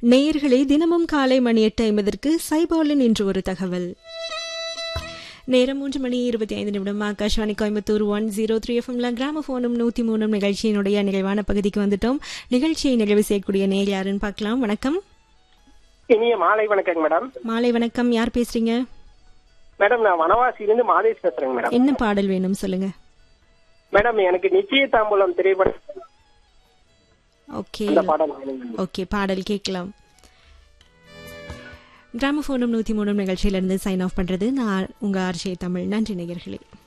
நேயர்களே தினமும் காலை மணி எட்டு ஐம்பதற்கு சைபாலின் இன்று ஒரு தகவல் நேரம் மூன்று மணி இருபத்தி ஐந்து நிமிடம் Akashvani Coimbatore one zero three எஃப்எம்ல கிராமபோனும் நூத்தி மூணும் நிகழ்ச்சியினுடைய நிறைவான பகுதிக்கு வந்துட்டோம் நிகழ்ச்சியை நிறைவு செய்யக்கூடிய நேர் யாருன்னு பார்க்கலாம் வணக்கம் இனிய மாலை வணக்கங்க மேடம் மாலை வணக்கம் யார் பேசுறீங்க மேடம் நான் வனவாசியிலிருந்து மாதேஷ் பேசுறேங்க மேடம் என்ன பாடல் வேணும் சொல்லுங்க மேடம் எனக்கு நிச்சய தாம்பூலம் திரைப்படம் ஓகே அந்த பாடல் வேணுங்க ஓகே பாடல் கேட்கலாம் கிராமபோனும் நூத்தி மூணும் நிகழ்ச்சியிலிருந்து சைன் ஆஃப் பண்றது நான் உங்க ஆர்ஜே தமிழ் நன்றி நேயர்களே